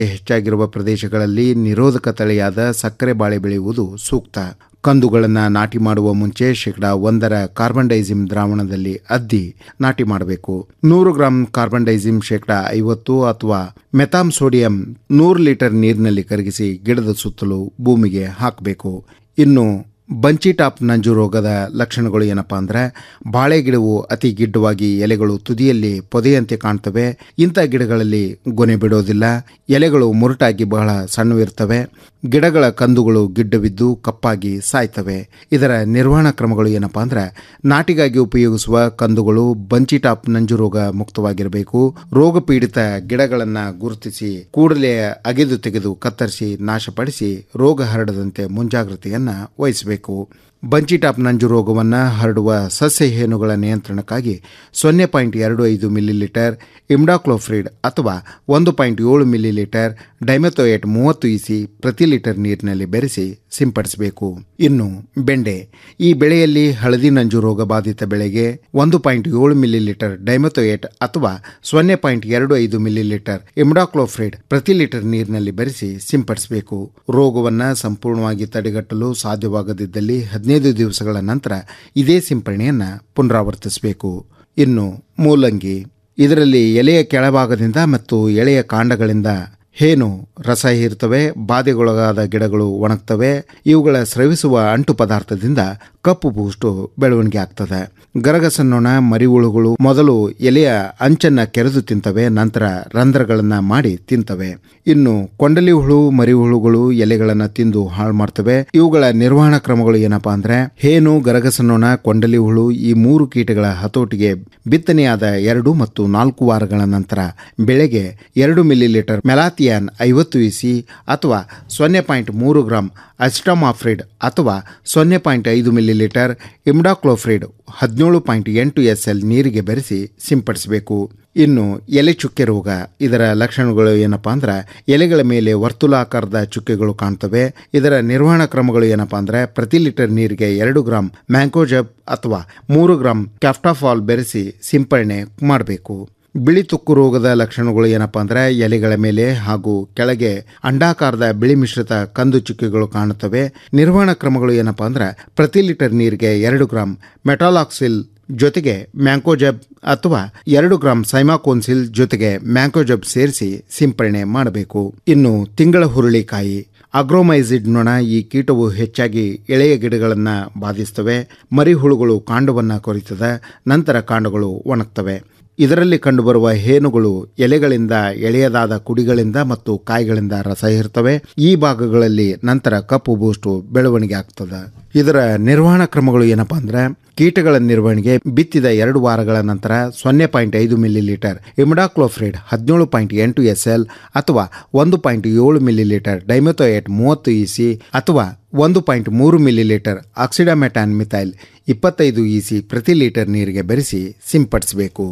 ಹೆಚ್ಚಾಗಿರುವ ಪ್ರದೇಶಗಳಲ್ಲಿ ನಿರೋಧಕ ತಳಿಯಾದ ಸಕ್ಕರೆ ಬಾಳೆ ಬೆಳೆಯುವುದು ಸೂಕ್ತ ಕಂದುಗಳನ್ನು ನಾಟಿ ಮಾಡುವ ಮುಂಚೆ ಶೇಕಡ ಒಂದರ ಕಾರ್ಬನ್ ಡೈಸಿಮ್ ದ್ರಾವಣದಲ್ಲಿ ಅದ್ದಿ ನಾಟಿ ಮಾಡಬೇಕು ನೂರು ಗ್ರಾಂ ಕಾರ್ಬನ್ ಡೈಸಿಮ್ ಶೇಕಡ ಐವತ್ತು ಅಥವಾ ಮೆಥಾಮ್ ಸೋಡಿಯಂ ನೂರು ಲೀಟರ್ ನೀರಿನಲ್ಲಿ ಕರಗಿಸಿ ಗಿಡದ ಸುತ್ತಲೂ ಭೂಮಿಗೆ ಹಾಕಬೇಕು ಇನ್ನು ಬಂಚಿ ಟಾಪ್ ನಂಜು ರೋಗದ ಲಕ್ಷಣಗಳು ಏನಪ್ಪಾ ಅಂದ್ರೆ ಬಾಳೆ ಗಿಡವು ಅತಿ ಗಿಡ್ಡವಾಗಿ ಎಲೆಗಳು ತುದಿಯಲ್ಲಿ ಪೊದೆಯಂತೆ ಕಾಣ್ತವೆ ಇಂಥ ಗಿಡಗಳಲ್ಲಿ ಗೊನೆ ಬಿಡೋದಿಲ್ಲ ಎಲೆಗಳು ಮುರುಟಾಗಿ ಬಹಳ ಸಣ್ಣವಿರ್ತವೆ ಗಿಡಗಳ ಕಂದುಗಳು ಗಿಡ್ಡವಿದ್ದು ಕಪ್ಪಾಗಿ ಸಾಯ್ತವೆ ಇದರ ನಿರ್ವಹಣಾ ಕ್ರಮಗಳು ಏನಪ್ಪಾ ಅಂದ್ರೆ ನಾಟಿಗಾಗಿ ಉಪಯೋಗಿಸುವ ಕಂದುಗಳು ಬಂಚಿ ಟಾಪ್ ನಂಜು ರೋಗ ಮುಕ್ತವಾಗಿರಬೇಕು ರೋಗ ಪೀಡಿತ ಗಿಡಗಳನ್ನು ಗುರುತಿಸಿ ಕೂಡಲೇ ಅಗೆದು ತೆಗೆದು ಕತ್ತರಿಸಿ ನಾಶಪಡಿಸಿ ರೋಗ ಹರಡದಂತೆ ಮುಂಜಾಗ್ರತೆಯನ್ನ ವಹಿಸಬೇಕು ಬಂಚಿ ಟಾಪ್ ನಂಜು ರೋಗವನ್ನು ಹರಡುವ ಸಸ್ಯ ಹೇನುಗಳ ನಿಯಂತ್ರಣಕ್ಕಾಗಿ ಸೊನ್ನೆ ಪಾಯಿಂಟ್ ಎರಡು ಐದು ಮಿಲಿಲೀಟರ್ ಇಮ್ಡಾಕ್ಲೋಫ್ರಿಡ್ ಅಥವಾ ಒಂದು ಪಾಯಿಂಟ್ ಏಳು ಮಿಲಿಲೀಟರ್ ಡೈಮೆಥೋಯೇಟ್ ಮೂವತ್ತು ಇಸಿ ಪ್ರತಿ ಲೀಟರ್ ನೀರಿನಲ್ಲಿ ಬೆರೆಸಿ ಸಿಂಪಡಿಸಬೇಕು ಇನ್ನು ಬೆಂಡೆ ಈ ಬೆಳೆಯಲ್ಲಿ ಹಳದಿ ನಂಜು ರೋಗ ಬಾಧಿತ ಬೆಳೆಗೆ ಒಂದು ಪಾಯಿಂಟ್ ಏಳು ಮಿಲಿಲೀಟರ್ ಡೈಮೆಥೋಯೇಟ್ ಅಥವಾ ಸೊನ್ನೆ ಪಾಯಿಂಟ್ ಎರಡು ಐದು ಮಿಲಿಲೀಟರ್ ಇಮ್ಡಾಕ್ಲೋಫ್ರಿಡ್ ಪ್ರತಿ ಲೀಟರ್ ನೀರಿನಲ್ಲಿ ಬೆರೆಸಿ ಸಿಂಪಡಿಸಬೇಕು ರೋಗವನ್ನು ಸಂಪೂರ್ಣವಾಗಿ ತಡೆಗಟ್ಟಲು ಸಾಧ್ಯವಾಗದಿದ್ದಲ್ಲಿ ಹದಿನೈದು ದಿವಸಗಳ ನಂತರ ಇದೇ ಸಿಂಪರಣೆಯನ್ನು ಪುನರಾವರ್ತಿಸಬೇಕು ಇನ್ನು ಮೂಲಂಗಿ ಇದರಲ್ಲಿ ಎಲೆಯ ಕೆಳಭಾಗದಿಂದ ಮತ್ತು ಎಳೆಯ ಕಾಂಡಗಳಿಂದ ಹೇನು ರಸ ಹೀರ್ತವೆ ಬಾಧೆಗೊಳಗಾದ ಗಿಡಗಳು ಒಣಗ್ತವೆ ಇವುಗಳ ಸ್ರವಿಸುವ ಅಂಟು ಪದಾರ್ಥದಿಂದ ಕಪ್ಪು ಬೂಷ್ಟು ಬೆಳವಣಿಗೆ ಆಗ್ತದೆ ಗರಗಸನ್ನೊಣ ಮರಿಹುಳುಗಳು ಮೊದಲು ಎಲೆಯ ಅಂಚನ್ನ ಕೆರೆದು ತಿಂತವೆ ನಂತರ ರಂಧ್ರಗಳನ್ನು ಮಾಡಿ ತಿಂತವೆ ಇನ್ನು ಕೊಂಡಲಿ ಹುಳು ಮರಿಹುಳುಗಳು ಎಲೆಗಳನ್ನು ತಿಂದು ಹಾಳು ಮಾಡ್ತವೆ ಇವುಗಳ ನಿರ್ವಹಣಾ ಕ್ರಮಗಳು ಏನಪ್ಪಾ ಅಂದ್ರೆ ಹೇನು ಗರಗಸನ್ನೊಣ ಕೊಂಡಲಿ ಹುಳು ಈ ಮೂರು ಕೀಟಗಳ ಹತೋಟಿಗೆ ಬಿತ್ತನೆಯಾದ ಎರಡು ಮತ್ತು ನಾಲ್ಕು ವಾರಗಳ ನಂತರ ಬೆಳೆಗೆ ಎರಡು ಮಿಲಿಲೀಟರ್ ಮೆಲಾಥಿಯಾನ್ ಐವತ್ತು ಇಸಿ ಅಥವಾ ಸೊನ್ನೆ ಪಾಯಿಂಟ್ ಮೂರು ಗ್ರಾಂ ಅಸ್ಟಮಾಫ್ರಿಡ್ ಅಥವಾ ಸೊನ್ನೆ ಪಾಯಿಂಟ್ ಐದು ಮಿಲಿಲೀಟರ್ ಇಮ್ಡಾಕ್ಲೋಫ್ರಿಡ್ ಹದಿನೇಳು ಪಾಯಿಂಟ್ ಎಂಟು ಎಸ್ ಎಲ್ ನೀರಿಗೆ ಬೆರೆಸಿ ಸಿಂಪಡಿಸಬೇಕು ಇನ್ನು ಎಲೆ ಚುಕ್ಕೆ ರೋಗ ಇದರ ಲಕ್ಷಣಗಳು ಏನಪ್ಪಾ ಅಂದ್ರೆ ಎಲೆಗಳ ಮೇಲೆ ವರ್ತುಲಾಕಾರದ ಚುಕ್ಕೆಗಳು ಕಾಣ್ತವೆ ಇದರ ನಿರ್ವಹಣಾ ಕ್ರಮಗಳು ಏನಪ್ಪಾ ಅಂದ್ರೆ ಪ್ರತಿ ಲೀಟರ್ ನೀರಿಗೆ ಎರಡು ಗ್ರಾಂ ಮ್ಯಾಂಕೋಜಬ್ ಅಥವಾ ಮೂರು ಗ್ರಾಂ ಕ್ಯಾಫ್ಟಾಫಾಲ್ ಬೆರೆಸಿ ಸಿಂಪರಣೆ ಮಾಡಬೇಕು ಬಿಳಿ ತುಕ್ಕು ರೋಗದ ಲಕ್ಷಣಗಳು ಏನಪ್ಪಾ ಅಂದ್ರೆ ಎಲೆಗಳ ಮೇಲೆ ಹಾಗೂ ಕೆಳಗೆ ಅಂಡಾಕಾರದ ಬಿಳಿ ಮಿಶ್ರಿತ ಕಂದು ಚುಕ್ಕೆಗಳು ಕಾಣುತ್ತವೆ ನಿರ್ವಹಣಾ ಕ್ರಮಗಳು ಏನಪ್ಪಾ ಅಂದ್ರೆ ಪ್ರತಿ ಲೀಟರ್ ನೀರಿಗೆ ಎರಡು ಗ್ರಾಂ ಮೆಟಾಲಾಕ್ಸಿಲ್ ಜೊತೆಗೆ ಮ್ಯಾಂಕೋಜಬ್ ಅಥವಾ ಎರಡು ಗ್ರಾಂ ಸೈಮಾಕೋನ್ಸಿಲ್ ಜೊತೆಗೆ ಮ್ಯಾಂಕೋಜಬ್ ಸೇರಿಸಿ ಸಿಂಪರಣೆ ಮಾಡಬೇಕು ಇನ್ನು ತಿಂಗಳ ಹುರುಳಿಕಾಯಿ ಅಗ್ರೋಮೈಸಿಡ್ ನೊಣ ಈ ಕೀಟವು ಹೆಚ್ಚಾಗಿ ಎಳೆಯ ಗಿಡಗಳನ್ನು ಬಾಧಿಸ್ತವೆ ಮರಿಹುಳುಗಳು ಕಾಂಡವನ್ನು ಕೊರಿತದೆ ನಂತರ ಕಾಂಡಗಳು ಒಣಗ್ತವೆ ಇದರಲ್ಲಿ ಕಂಡುಬರುವ ಹೇನುಗಳು ಎಲೆಗಳಿಂದ ಎಳೆಯದಾದ ಕುಡಿಗಳಿಂದ ಮತ್ತು ಕಾಯಿಗಳಿಂದ ರಸ ಇರ್ತವೆ ಈ ಭಾಗಗಳಲ್ಲಿ ನಂತರ ಕಪ್ಪು ಬೂಸ್ಟು ಬೆಳವಣಿಗೆ ಆಗ್ತದೆ ಇದರ ನಿರ್ವಹಣಾ ಕ್ರಮಗಳು ಏನಪ್ಪಾ ಅಂದ್ರೆ ಕೀಟಗಳ ನಿರ್ವಹಣೆಗೆ ಬಿತ್ತಿದ ಎರಡು ವಾರಗಳ ನಂತರ ಸೊನ್ನೆ ಪಾಯಿಂಟ್ ಐದು ಮಿಲಿಲೀಟರ್ ಇಮ್ಡಾಕ್ಲೋಫ್ರಿಡ್ ಹದಿನೇಳು ಪಾಯಿಂಟ್ ಎಂಟು ಎಸ್ ಎಲ್ ಅಥವಾ ಒಂದು ಪಾಯಿಂಟ್ ಏಳು ಮಿಲಿಲೀಟರ್ ಡೈಮೆಥೋಯೇಟ್ ಮೂವತ್ತು ಇಸಿ ಅಥವಾ ಒಂದು ಪಾಯಿಂಟ್ ಮೂರು ಮಿಲಿಲೀಟರ್ ಆಕ್ಸಿಡಾಮೆಟಾನ್ ಮಿಥೈಲ್ ಇಪ್ಪತ್ತೈದು ಇಸಿ ಪ್ರತಿ ಲೀಟರ್ ನೀರಿಗೆ ಬೆರೆಸಿ ಸಿಂಪಡಿಸಬೇಕು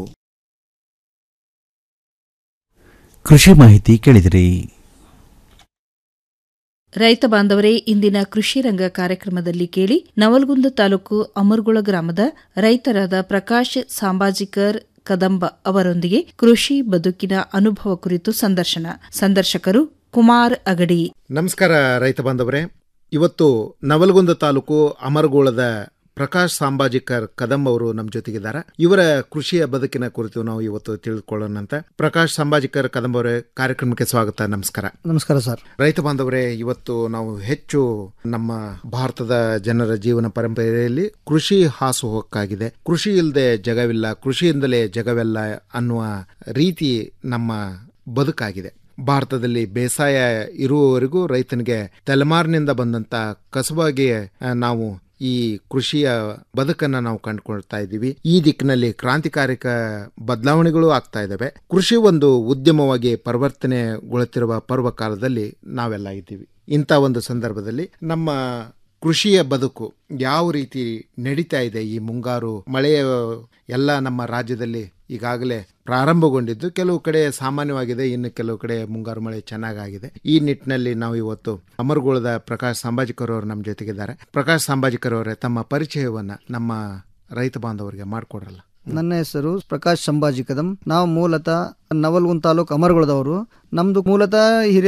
ಕೃಷಿ ಮಾಹಿತಿ ಕೇಳಿದಿರಿ ರೈತ ಬಾಂಧವರೇ ಇಂದಿನ ಕೃಷಿ ರಂಗ ಕಾರ್ಯಕ್ರಮದಲ್ಲಿ ಕೇಳಿ ನವಲ್ಗುಂದ ತಾಲೂಕು ಅಮರ್ಗುಳ ಗ್ರಾಮದ ರೈತರಾದ ಪ್ರಕಾಶ್ ಸಾಂಬಾಜಿಕರ್ ಕದಂಬ ಅವರೊಂದಿಗೆ ಕೃಷಿ ಬದುಕಿನ ಅನುಭವ ಕುರಿತು ಸಂದರ್ಶನ ಸಂದರ್ಶಕರು ಕುಮಾರ್ ಅಗಡಿ ನಮಸ್ಕಾರ ರೈತ ಬಾಂಧವರೇ ಇವತ್ತು ನವಲಗುಂದ ತಾಲೂಕು ಅಮರಗೋಳದ ಪ್ರಕಾಶ್ ಸಾಂಬಾಜಿಕರ್ ಕದಂಬ ಅವರು ನಮ್ಮ ಜೊತೆಗಿದ್ದಾರೆ ಇವರ ಕೃಷಿಯ ಬದುಕಿನ ಕುರಿತು ನಾವು ಇವತ್ತು ತಿಳಿದುಕೊಳ್ಳೋಣಂತ ಪ್ರಕಾಶ್ ಸಾಂಬಾಜಿಕರ್ ಕದಂಬ ಅವರೇ ಕಾರ್ಯಕ್ರಮಕ್ಕೆ ಸ್ವಾಗತ ನಮಸ್ಕಾರ ನಮಸ್ಕಾರ ಸರ್ ರೈತ ಬಾಂಧವರೇ ಇವತ್ತು ನಾವು ಹೆಚ್ಚು ನಮ್ಮ ಭಾರತದ ಜನರ ಜೀವನ ಪರಂಪರೆಯಲ್ಲಿ ಕೃಷಿ ಹಾಸುಹೊಕ್ಕಾಗಿದೆ ಕೃಷಿ ಇಲ್ಲದೆ ಜಗವಿಲ್ಲ ಕೃಷಿಯಿಂದಲೇ ಜಗವೆಲ್ಲ ಅನ್ನುವ ರೀತಿ ನಮ್ಮ ಬದುಕಾಗಿದೆ ಭಾರತದಲ್ಲಿ ಬೇಸಾಯ ಇರುವವರೆಗೂ ರೈತನಿಗೆ ತಲೆಮಾರಿನಿಂದ ಬಂದಂತ ಕಸಬಾಗಿ ಆ, ನಾವು ಈ ಕೃಷಿಯ ಬದುಕನ್ನ ನಾವು ಕಂಡುಕೊಳ್ತಾ ಇದ್ದೀವಿ ಈ ದಿಕ್ಕಿನಲ್ಲಿ ಕ್ರಾಂತಿಕಾರಿಕ ಬದಲಾವಣೆಗಳು ಆಗ್ತಾ ಇದ್ದಾವೆ ಕೃಷಿ ಒಂದು ಉದ್ಯಮವಾಗಿ ಪರಿವರ್ತನೆಗೊಳ್ಳುತ್ತಿರುವ ಪರ್ವಕಾಲದಲ್ಲಿ ನಾವೆಲ್ಲ ಇದ್ದೀವಿ ಇಂಥ ಒಂದು ಸಂದರ್ಭದಲ್ಲಿ ನಮ್ಮ ಕೃಷಿಯ ಬದುಕು ಯಾವ ರೀತಿ ನಡೀತಾ ಇದೆ ಈ ಮುಂಗಾರು ಮಳೆಯ ಎಲ್ಲ ನಮ್ಮ ರಾಜ್ಯದಲ್ಲಿ ಈಗಾಗಲೇ ಪ್ರಾರಂಭಗೊಂಡಿದ್ದು ಕೆಲವು ಕಡೆ ಸಾಮಾನ್ಯವಾಗಿದೆ ಇನ್ನು ಕೆಲವು ಕಡೆ ಮುಂಗಾರು ಮಳೆ ಚೆನ್ನಾಗಾಗಿದೆ ಈ ನಿಟ್ಟಿನಲ್ಲಿ ನಾವು ಇವತ್ತು ಅಮರಗೋಳದ ಪ್ರಕಾಶ್ ಸಾಂಬಾಜಿಕರ್ ಅವರು ನಮ್ಮ ಜೊತೆಗಿದ್ದಾರೆ ಪ್ರಕಾಶ್ ಸಾಂಬಾಜಿಕರ್ ಅವರೇ ತಮ್ಮ ಪರಿಚಯವನ್ನ ನಮ್ಮ ರೈತ ಬಾಂಧವರಿಗೆ ಮಾಡಿಕೊಡ್ರಲ್ಲ ನನ್ನ ಹೆಸರು ಪ್ರಕಾಶ್ ಸಂಭಾಜಿ ಕದಂ ನಾವು ಮೂಲತಃ ನವಲ್ಗುಂದ್ ತಾಲೂಕು ಅಮರಗುಳದವರು ನಮ್ದು ಮೂಲತಃ ಹಿರಿಯ